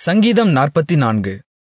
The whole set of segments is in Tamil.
சங்கீதம் நாற்பத்துநான்கு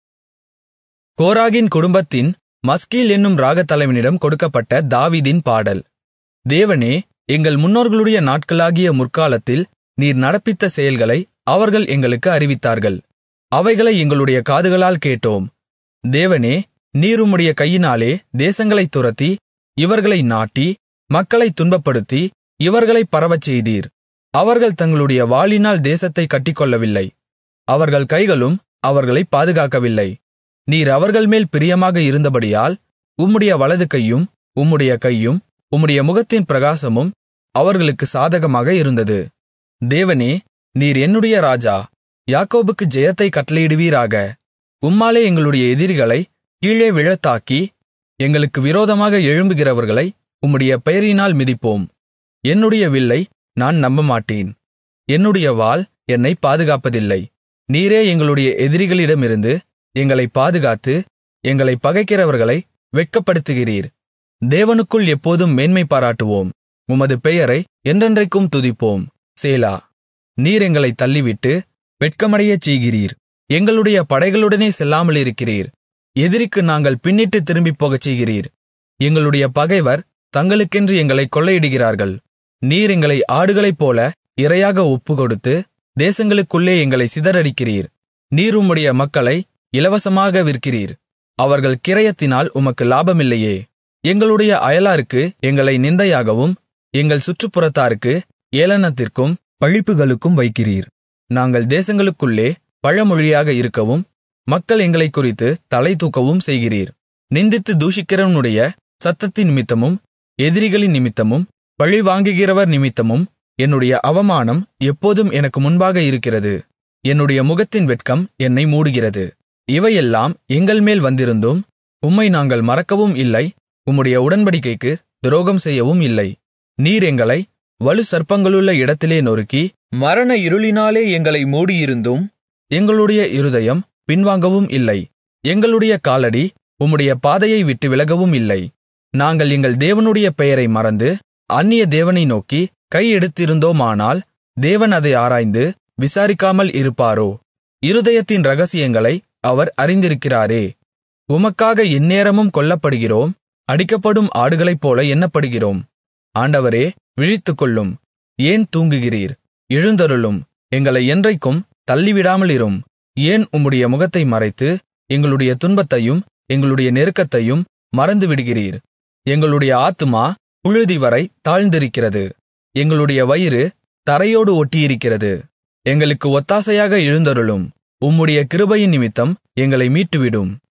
கோராகின் குடும்பத்தின் மஸ்கீல் என்னும் ராகத்தலைவனிடம் கொடுக்கப்பட்ட தாவீதின் பாடல் தேவனே எங்கள் முன்னோர்களுடைய நாட்களாகிய முற்காலத்தில் நீர் நடப்பித்த செயல்களை அவர்கள் எங்களுக்கு அறிவித்தார்கள் அவைகளை எங்களுடைய காதுகளால் கேட்டோம் தேவனே நீர் உம்முடைய கையினாலே தேசங்களைத் துரத்தி இவர்களை நாட்டி மக்களைத் துன்பப்படுத்தி இவர்களைப் பரவச்செய்தீர் அவர்கள் தங்களுடைய வாளினால் தேசத்தைக் கட்டிக்கொள்ளவில்லை அவர்கள் கைகளும் அவர்களைப் பாதுகாக்கவில்லை நீர் அவர்கள்மேல் பிரியமாக இருந்தபடியால் உம்முடைய வலதுகையும் உம்முடைய கையும் உம்முடைய முகத்தின் பிரகாசமும் அவர்களுக்கு சாதகமாக இருந்தது தேவனே நீர் என்னுடைய ராஜா யாக்கோபுக்கு ஜெயத்தைக் கட்டளையிடுவீராக உம்மாலே எங்களுடைய எதிரிகளை கீழே விழத்தாக்கி எங்களுக்கு விரோதமாக எழும்புகிறவர்களை உம்முடைய பெயரினால் மிதிப்போம் என்னுடைய வில்லை நான் நம்பமாட்டேன் என்னுடைய வாள் என்னைப் பாதுகாப்பதில்லை நீரே எங்களுடைய எதிரிகளிடமிருந்து எங்களைப் பாதுகாத்து எங்களைப் பகைக்கிறவர்களை வெட்கப்படுத்துகிறீர் தேவனுக்குள் எப்போதும் மேன்மை பாராட்டுவோம் உமது பெயரை என்றென்றைக்கும் துதிப்போம் சேலா நீர் எங்களைத் தள்ளிவிட்டு வெட்கமடையச் செய்கிறீர் எங்களுடைய படைகளுடனே செல்லாமலிருக்கிறீர் எதிரிக்கு நாங்கள் பின்னிட்டுத் திரும்பிப் போகச் செய்கிறீர் எங்களுடைய பகைவர் தங்களுக்கென்று எங்களைக் கொள்ளையிடுகிறார்கள் நீர் எங்களை ஆடுகளைப்போல இரையாக ஒப்புக்கொடுத்து தேசங்களுக்குள்ளே எங்களை சிதறடிக்கிறீர் நீர் உம்முடைய மக்களை இலவசமாக விற்கிறீர் அவர்கள் கிரயத்தினால் உமக்கு லாபமில்லையே எங்களுடைய அயலாருக்கு எங்களை நிந்தையாகவும் எங்கள் சுற்றுப்புறத்தாருக்கு ஏளனத்திற்கும் பழிப்புகளுக்கும் வைக்கிறீர் நாங்கள் தேசங்களுக்குள்ளே பழமொழியாக இருக்கவும் மக்கள் எங்களைக் குறித்து தலை தூக்கவும் செய்கிறீர் நிந்தித்து தூஷிக்கிறவனுடைய சத்தத்தின் நிமித்தமும் எதிரிகளின் நிமித்தமும் பழிவாங்குகிறவர் நிமித்தமும் என்னுடைய அவமானம் எப்போதும் எனக்கு முன்பாக இருக்கிறது என்னுடைய முகத்தின் வெட்கம் என்னை மூடுகிறது இவையெல்லாம் எங்கள்மேல் வந்திருந்தும் உம்மை நாங்கள் மறக்கவும் இல்லை உம்முடைய உடன்படிக்கைக்கு துரோகம் செய்யவும் இல்லை நீர் எங்களை வலு சர்ப்பங்களுள்ள இடத்திலே நொறுக்கி மரண இருளினாலே எங்களை மூடியிருந்தும் எங்களுடைய இருதயம் பின்வாங்கவும் இல்லை எங்களுடைய காலடி உம்முடைய பாதையை விட்டு விலகவும் இல்லை நாங்கள் எங்கள் தேவனுடைய பெயரை மறந்து அந்நிய தேவனை நோக்கி கை எடுத்திருந்தோமானால் தேவன் அதை ஆராய்ந்து விசாரிக்காமல் இருப்பாரோ இருதயத்தின் இரகசியங்களை அவர் அறிந்திருக்கிறாரே உமக்காக எந்நேரமும் கொல்லப்படுகிறோம் அடிக்கப்படும் ஆடுகளைப்போல எண்ணப்படுகிறோம் ஆண்டவரே விழித்துக்கொள்ளும் ஏன் தூங்குகிறீர் எழுந்தருளும் எங்களை என்றைக்கும் தள்ளிவிடாமலிரும் ஏன் உம்முடைய முகத்தை மறைத்து எங்களுடைய துன்பத்தையும் எங்களுடைய நெருக்கத்தையும் மறந்துவிடுகிறீர் எங்களுடைய ஆத்துமா புழுதிவரை தாழ்ந்திருக்கிறது எங்களுடைய வயிறு தரையோடு ஒட்டியிருக்கிறது எங்களுக்கு ஒத்தாசையாக எழுந்தருளும் உம்முடைய கிருபையின் நிமித்தம் எங்களை மீட்டுவிடும்